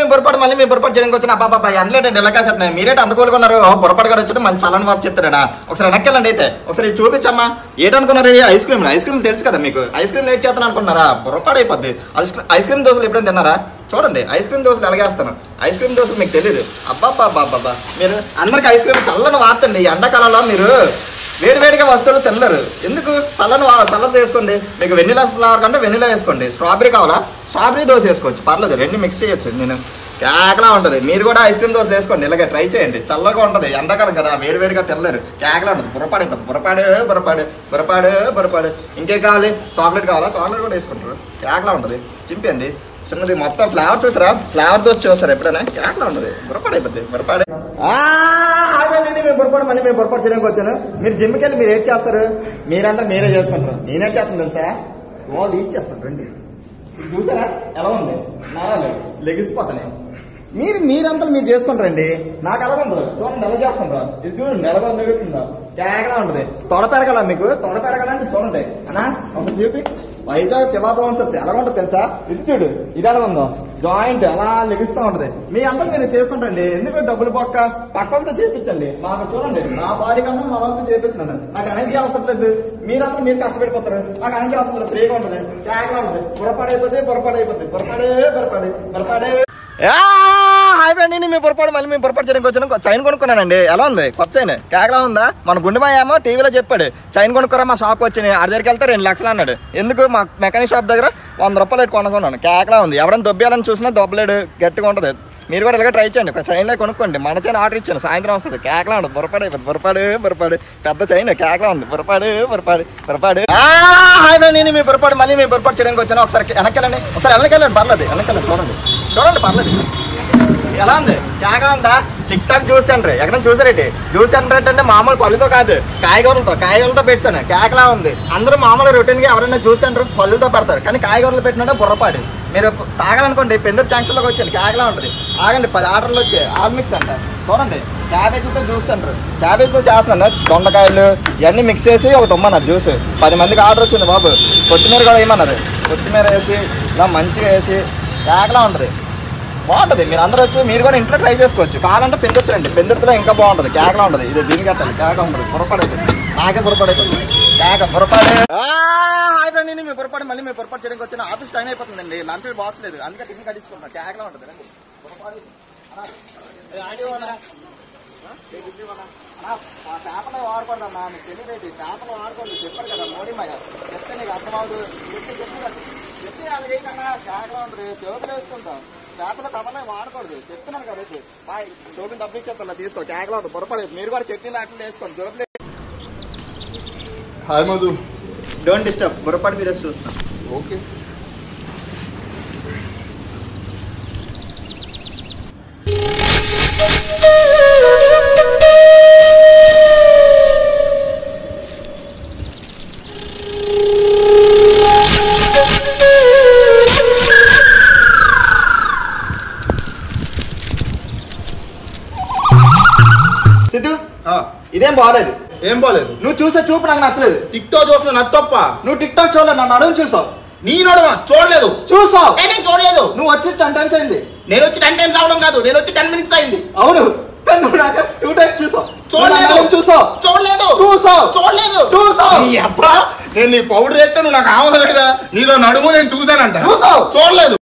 పొరపాటు మళ్ళీ మీ పొరపాటు చేయడానికి వచ్చిన అబ్బాబా అందులేటండి ఇలా కాసేట మీరేట అంత కోలుకున్నారు పొరపాటు కూడా వచ్చి మంచి చలని బాబు చెప్తాడా ఒకసారి వెనక్కి వెళ్ళండి అయితే ఒకసారి ఇది చూపించమ్మా ఏంటనుకున్నారు ఈ ఐస్ క్రీమ్ ఐస్ క్రీమ్ తెలుసు కదా మీకు ఐస్ క్రీమ్ లేట్ చేస్తాను అనుకున్నారా పొరపాటు అయిపోద్ది ఐస్ క్రీమ్ ఐస్ క్రీమ్ దోశలు ఎప్పుడైనా తిన్నారా చూడండి ఐస్ క్రీమ్ దోశలు ఎలాగేస్తాను ఐస్ క్రీమ్ దోశలు మీకు తెలియదు అబ్బాబ్బా అబ్బాబ్బా మీరు అందరికి ఐస్ క్రీమ్ చల్లని వాడతండి ఈ ఎండాకాలంలో మీరు వేడి వేడిగా వస్తువులు తినలేరు ఎందుకు చల్లని వా- చల్లది వేసుకోండి మీకు వెనిలా ఫ్లేవర్ కంటే వెనిలా వేసుకోండి స్ట్రాబెరీ కావాలా స్ట్రాబెరీ దోశ వేసుకోవచ్చు పర్లేదు రెండు మిక్స్ చేయొచ్చు నేను కేకలా ఉంటుంది మీరు కూడా ఐస్ క్రీమ్ దోశ వేసుకోండి ఇలాగే ట్రై చేయండి చల్లగా ఉంటుంది ఎండాకాలం కదా వేడి వేడిగా తినలేరు కేకలా ఉంటుంది బుర్రపాడు అయిపోతుంది బుర్రపాడు బుర్రపాడు బుర్రపాడు బుర్రపాడు ఇంకేం కావాలి చాక్లెట్ కావాలా చాక్లెట్ కూడా వేసుకుంటారు కేకలా ఉంటుంది చింపండి చిన్నది మొత్తం ఫ్లేవర్ చూసారా ఫ్లేవర్ దోశ చూసారా ఎప్పుడైనా కేకలా ఉంటుంది బుర్రపాడు అయిపోద్ది బుర్రపాడు ఆగండి మేము పొరపాటు మళ్ళీ మేము పొరపాటు చేయడానికి వచ్చాను మీరు జిమ్కి వెళ్ళి మీరు ఏం చేస్తారు మీరంతా మీరే చేసుకుంటారు నేనేం చేస్తాను తెలుసా వాళ్ళు ఏం చేస్తాను రండి ఇది చూసారా ఎలా ఉంది నారాలు లెగిసిపోతాయి మీరు మీరంతా మీరు చేసుకుంటారండి నాకు ఎలా ఉండదు చూడండి ఎలా చేసుకుంటారా ఇది చూడండి ఎలా నెగుతుందా కేకలా ఉంటుంది తొడ పెరగల మీకు తొడ పెరగాలంటే చూడండి అన్నా ఒకసారి చూపి వైజాగ్ శివా బౌన్సర్స్ ఎలా ఉంటుంది తెలుసా ఇది చూడు ఇది ఎలా ఉందో జాయింట్ అలా లెగిస్తూ ఉంటది మీ అందరూ మీరు చేసుకుంటండి ఎందుకు డబ్బులు పక్క పక్కంతా చేపించండి మాకు చూడండి నా బాడీ కన్నా మా వంతు చేపిస్తున్నాను నాకు అనేది అవసరం లేదు మీరందరూ మీరు కష్టపడిపోతారు నాకు అనేది అవసరం లేదు ఫ్రీగా ఉంటుంది కేకలా ఉంటుంది పొరపాడైపోతే పొరపాడైపోతుంది పొరపాడే పొరపాడు పొరపాడే హాయ్ ఫ్రెండ్ నేను మీ పొరపాటు మళ్ళీ మీ పొరపాటు చేయడానికి వచ్చాను చైన్ కొనుక్కున్నానండి ఎలా ఉంది కొత్త చైన్ కేకలా ఉందా మన గుండె మా ఏమో టీవీలో చెప్పాడు చైన్ కొనుక్కోరా మా షాప్ వచ్చి ఆడి దగ్గరికి వెళ్తే రెండు లక్షలు అన్నాడు ఎందుకు మా మెకానిక్ షాప్ దగ్గర వంద రూపాయలు పెట్టి కొనుక్కున్నాను కేకలా ఉంది ఎవరైనా దొబ్బేయాలని చూసినా దొబ్బలేడు గట్టిగా ఉంటుంది మీరు కూడా ఇలాగే ట్రై చేయండి ఒక చైన్లో కొనుక్కోండి మన చైన్ ఆర్డర్ ఇచ్చాను సాయంత్రం వస్తుంది కేకలా ఉంటుంది బుర్రపాడు అయిపోతుంది బుర్రపాడు బుర్రపాడు పెద్ద చైన్ కేకలా ఉంది బుర్రపాడు బుర్రపాడు బుర్రపాడు హాయ్ ఫ్రెండ్ నేను మీ బుర్రపాడు మళ్ళీ మీ బుర్రపాటు చేయడానికి వచ్చాను ఒకసారి వెనక్కి వెళ్ళండి ఒకసారి వెనక్కి వెళ్ళండి పర్లేదు వెనక్కి వెళ్ళండి చూడండి చూడండి పర్లేదు ఎలా ఉంది కేకలా ఉందా టిక్ టాక్ జ్యూస్ సెంటర్ ఎక్కడ చూసారేంటి జ్యూస్ సెంటర్ అంటే మామూలు పళ్ళుతో కాదు కాయగూరలతో కాయగూరలతో పెట్టాను కేకలా ఉంది అందరూ మామూలు రొటీన్ గా ఎవరైనా జ్యూస్ సెంటర్ పళ్ళుతో పెడతారు కానీ కాయగూరలు పెట్టినట్టే బుర్రపాడు మీరు తాగాలనుకోండి పెందూరు జంక్షన్లోకి వచ్చాను కేకలా ఉంటుంది ఆగండి పది ఆర్డర్లు వచ్చాయి ఆల్ మిక్స్ అంట చూడండి క్యాబేజీతో జ్యూస్ సెంటర్ క్యాబేజీతో చేస్తున్నాను దొండకాయలు ఇవన్నీ మిక్స్ చేసి ఒకటి ఇమ్మన్నారు జ్యూస్ పది మందికి ఆర్డర్ వచ్చింది బాబు కొత్తిమీర కూడా వేయమన్నారు కొత్తిమీర వేసి ఇలా మంచిగా వేసి కేకలా ఉంటుంది బాగుంటుంది మీరు అందరూ వచ్చి మీరు కూడా ఇంట్లో ట్రై చేసుకోవచ్చు కావాలంటే పెందుతులండి పెందుతులో ఇంకా బాగుంటుంది కేకలా ఉంటుంది ఇది దీనికి కట్టాలి కేక ఉంటుంది పొరపాడైపోతుంది నాకే పొరపాడైపోతుంది కేక పొరపాడు హాయ్ ఫ్రెండ్ నేను మీ పొరపాటు మళ్ళీ మీ పొరపాటు చేయడానికి వచ్చిన ఆఫీస్ టైం అయిపోతుందండి లంచ్ బాక్స్ లేదు అందుకే టిఫిన్ కట్టించుకుంటా కేకలా ఉంటుంది రండి పొరపాటు అన్నా, ఏ ఆంటీ ఇవ్వనా? ఆ? ఏ గిఫ్ట్ ఇవ్వనా? అన్నా, ఆ చేపలు వాడకూడదమ్మా మీకు తెలియదు చేపలు వాడకూడదు చెప్పారు కదా మోడీ మాయ చెప్తే నీకు అర్థమవుతుంది చెప్తే చెప్పి చెప్తే అది ఏంటన్నా కేకలా ఉంటుంది చేతులు వేసుకుంటాం చేపలు కమలే వాడకూడదు చెప్తున్నాను కదా రేపు బాయ్ షోపిన్ డబ్బు ఇచ్చేస్తా తీసుకో కేకలా ఉంటుంది పొరపడదు మీరు కూడా చట్నీ దాంట్లో వేసుకోండి జోబులు హాయ్ మధు డోంట్ డిస్టర్బ్ పొరపాటు మీరు చూస్తాం ఓకే సిద్ధు ఆ, ఇదేం బాగాలేదు ఏం బాలేదు నువ్వు చూసే చూపు నాకు నచ్చలేదు టిక్ టాక్ చూసిన నచ్చ తప్ప నువ్వు టిక్ టాక్ చూడలేదు నన్ను అడుగు చూసావు నీ నడమ చూడలేదు చూసావు ఏ, నేను చూడలేదు నువ్వు వచ్చి టెన్ టైమ్స్ అయింది నేను వచ్చి టెన్ టైమ్స్ అవడం కాదు నేను వచ్చి టెన్ మినిట్స్ అయింది అవును కానీ నువ్వు నాకు టూ టైమ్స్ చూసావు చూడలేదు. నువ్వు చూసావు చూడలేదు చూసావు చూడలేదు చూసావు నీ అబ్బా నేను నీ పౌడర్ ఎత్తే నువ్వు నాకు ఆమోదం నీలో నడుము నేను చూసానంట చూసావు. చూడలేదు